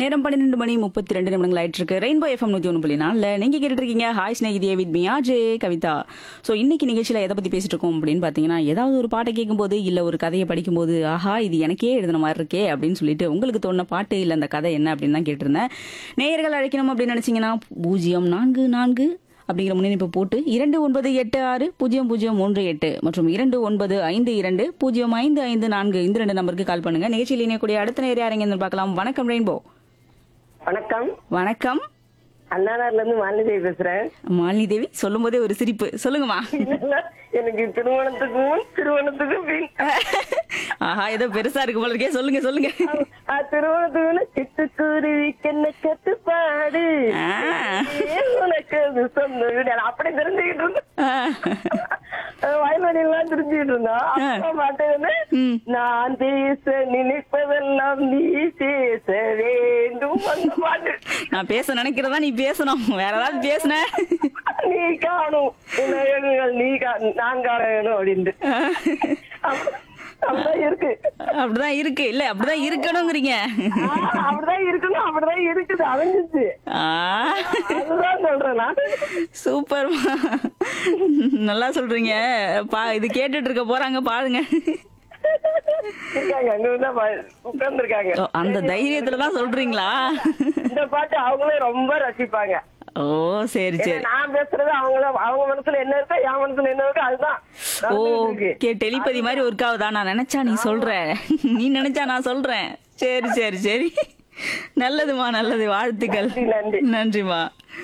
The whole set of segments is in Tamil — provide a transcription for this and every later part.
நேரம் பன்னிரெண்டு மணி முப்பத்தி ரெண்டு நிமிடங்கள் ஆயிட்டு இருக்கு ரெயின்போ எஃப்எம் நூத்தி ஒன்று புள்ளி நாலுல நீங்க கேட்டுட்டு இருக்கீங்க ஹாய் ஸ்நேகிதியே with me R J Kavitha so இன்னைக்கு நிகழ்ச்சியில எதை பத்தி பேசிட்டு இருக்கோம் அப்படின்னு பாத்தீங்கன்னா ஏதாவது ஒரு பாட்டை கேட்கும்போது இல்ல ஒரு கதையை படிக்கும்போது ஆஹா இது எனக்கே எழுதின மாதிரி இருக்கே அப்படின்னு சொல்லிட்டு உங்களுக்கு தோணுன பாட்டு இல்ல அந்த கதை என்ன அப்படின்னு தான் கேட்டிருந்தேன் நேயர்கள் அழைக்கணும் அப்படின்னு நினைச்சீங்கன்னா பூஜ்ஜியம் நான்கு நான்கு அப்படிங்கிற முன்னிணைப்பு போட்டு இரண்டு ஒன்பது எட்டு ஆறு பூஜ்ஜியம் பூஜ்ஜியம் மூன்று எட்டு மற்றும் இரண்டு ஒன்பது ஐந்து இரண்டு பூஜ்ஜியம் ஐந்து ஐந்து நான்கு இந்த ரெண்டு நம்பருக்கு கால் பண்ணுங்க நிகழ்ச்சியில் இணையக்கூடிய அடுத்த நேரம் யாருங்க பார்க்கலாம் வணக்கம் ரெயின்போ வணக்கம் வணக்கம் அண்ணாநகர்ல இருந்து மாலினி பேசுறேன் மாலினி தேவி சொல்லும் போதே ஒரு சிரிப்பு சொல்லுங்கம்மா இல்ல, எனக்கு திருமணத்துக்கும் திருமணத்துக்கும் பின் ஆஹா ஏதோ பெருசா இருக்கு போல இருக்கே சொல்லுங்க சொல்லுங்க ஆ, திருமணத்துக்கு சிட்டுக்குருவி கண்ண கட்டுப்பாடு ஆ. ஏன் உனக்கு அது சொந்த வீடு நான் அப்படி தெரிஞ்சுக்கிட்டு இருந்தேன் ஆ, வயல்வெளி எல்லாம் தெரிஞ்சுக்கிட்டு இருந்தோம் அப்பா பாட்டு வந்து ம். நான் பேச நினைப்பதெல்லாம் நீ பேச வேண்டும் அந்த பாட்டு நான் பேச நினைக்கிறதா நீ பேசணும் வேற ஏதாவது பேசுன நீ காணும் உலகங்கள் நீ கா நான் காண வேணும் அப்படின்ட்டு அப்ப- அப்படிதான் இருக்கு அப்படிதான் இருக்கு இல்ல அப்படிதான் இருக்கணுங்கிறீங்க ஆ, அப்படிதான் இருக்கணும் அப்படிதான் இருக்குது அமைஞ்சிச்சு ஆ, அதுதான் சொல்றேன் நான் சூப்பர்மா நல்லா சொல்றீங்க பா இது கேட்டுட்டு இருக்க போறாங்க பாருங்க இருக்காங்க அங்க தான் உட்கார்ந்து இருக்காங்க ஓ, அந்த தைரியத்துல தான் சொல்றீங்களா இந்த பாட்டு அவங்களே ரொம்ப ரசிப்பாங்க ஓ சரி ஏன்னா சரி நான் பேசுறது அவங்கள அவங்க மனசுல என்ன இருக்கோ என் மனசுல என்ன இருக்கோ அதுதான் ஓ நடந்துட்டு இருக்கு. கே டெலிபதி மாதிரி ஒர்க் ஆகுதா நான் நினைச்சா நீ சொல்ற நீ நினைச்சா நான் சொல்றேன் சரி சரி சரி நல்லதுமா நல்லது வாழ்த்துக்கள் நன்றி, நன்றி. நன்றிமா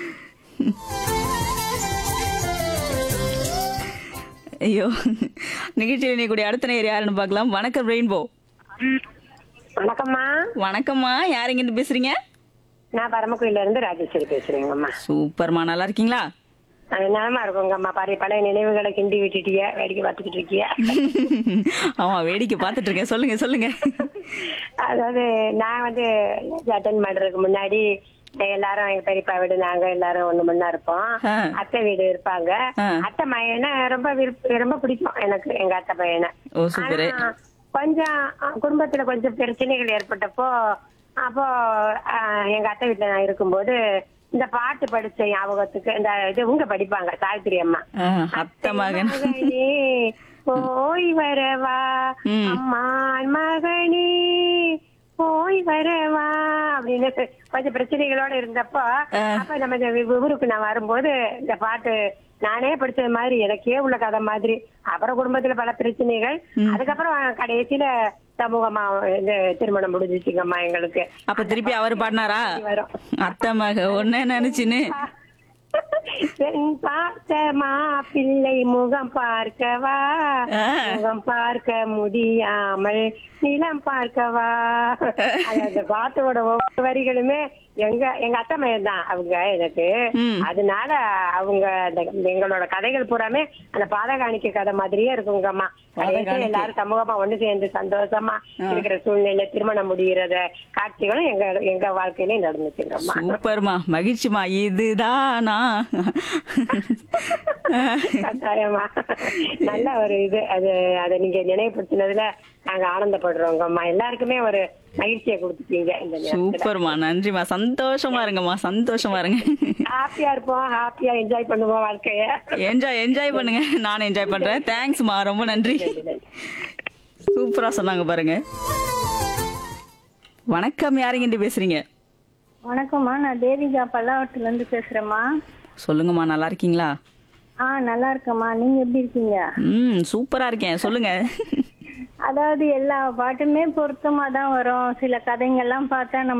ஐயோ நிகழ்ச்சியில் இணையக்கூடிய அடுத்த நேர் யாருன்னு பார்க்கலாம் வணக்கம் ரெயின்போ வணக்கம்மா வணக்கம்மா யார் இங்கிருந்து பேசுறீங்க நான் பரமக்குடியில இருந்து ராஜேஸ்வரி பேசுறேங்கம்மா சூப்பர்மா நல்லா இருக்கீங்களா நலமா இருக்குங்கம்மா பழைய பழைய நினைவுகளை கிண்டி விட்டுட்டீங்க வேடிக்கை பார்த்துக்கிட்டு இருக்கீங்க ஆமா வேடிக்கை பார்த்துட்டு இருக்கேன் சொல்லுங்க சொல்லுங்க அதாவது நான் வந்து அட்டன் பண்றதுக்கு முன்னாடி எல்லாரும் எங்க பெரியப்பா வீடு நாங்க எல்லாரும் ஒண்ணு மண்ணா இருப்போம் ஆ. அத்தை வீடு இருப்பாங்க ஆ. அத்தை பையனை ரொம்ப விருப்ப ரொம்ப பிடிக்கும் எனக்கு எங்க அத்தை பையனை ஓ சூப்பரு ஆனா, கொஞ்சம் அஹ், குடும்பத்துல கொஞ்சம் பிரச்சனைகள் ஏற்பட்டப்போ அப்போ அஹ், எங்க அத்தை வீட்டுல நான் இருக்கும்போது இந்த பாட்டு படிச்ச ஞாபகத்துக்கு இந்த இது உங்க படிப்பாங்க சாவித்திரி அம்மா ஆ, அத்தை மகன் மகனே போய் வரவா ம். அம்மான் மகனே போய் வரவா அப்படின்னு கொஞ்சம் பிரச்சனைகளோட இருந்தப்போ ஆ. அப்ப நம்ம இந்த வி- ஊருக்கு நான் வரும்போது இந்த பாட்டு நானே படிச்சது மாதிரி எனக்கே உள்ள கதை மாதிரி அப்புறம் குடும்பத்துல பல பிரச்சனைகள் அதுக்கப்புறம் கடைசியில சமூகமா இந்த திருமணம் முடிஞ்சிச்சுங்கம்மா எங்களுக்கு அப்ப திருப்பி அவர் பாடினாரா வரும் அத்தை மக ஒன்ன நினைச்சுன்னு பெண் பார்த்த மாப்பிள்ளை முகம் பார்க்கவா ஆ. முகம் பார்க்க முடியாமல் நிலம் பார்க்கவா அது அந்த பாட்டோட ஒவ்வொரு வரிகளுமே எங்க எங்க அத்தை மகன் தான் அவங்க எனக்கு ம். அதனால அவங்க அந்த எங்களோட கதைகள் பூராமே அந்த பாதகாணிக்க கதை மாதிரியே இருக்குங்கம்மா கடைசியில பாதகாணிக்கை. எல்லாரும் சமூகமா ஒண்ணு சேர்ந்து சந்தோஷமா இருக்கிற சூழ்நிலை திருமணம் முடிகிறத காட்சிகளும் எங்க எங்க வாழ்க்கையிலயும் நடந்துச்சுங்கம்மா சூப்பர்மா மகிழ்ச்சிமா இதுதானா கட்டாயமா நல்ல ஒரு இது அது அதை நீங்க நினைவுபடுத்தினதுல நாங்க ஆனந்தப்படுறோங்கம்மா எல்லாருக்குமே ஒரு மகிழ்ச்சியை கொடுத்துட்டீங்க இந்த நேரத்துல சூப்பர்மா நன்றிமா சந்தோஷமா இருங்கம்மா சந்தோஷமா இருங்க ஹாப்பியா இருப்போம் ஹாப்பியா என்ஜாய் பண்ணுவோம் வாழ்க்கைய என்ஜாய் என்ஜாய் பண்ணுங்க நானும் என்ஜாய் பண்றேன் தேங்க்ஸ்மா ரொம்ப நன்றி சூப்பரா சொன்னாங்க பாருங்க வணக்கம் யாருங்க பேசுறீங்க வணக்கம்மா நான் தேவிகா பல்லாவரத்துல இருந்து பேசுறேம்மா சொல்லுங்கம்மா நல்லா இருக்கீங்களா ஆ நல்லா இருக்கேம்மா நீங்க எப்படி இருக்கீங்க ம் சூப்பரா இருக்கேன் சொல்லுங்க அதாவது எல்லா பாட்டுமே பொருத்தமா தான் வரும் சில கதைங்கள்லாம் பார்த்தா நம்ம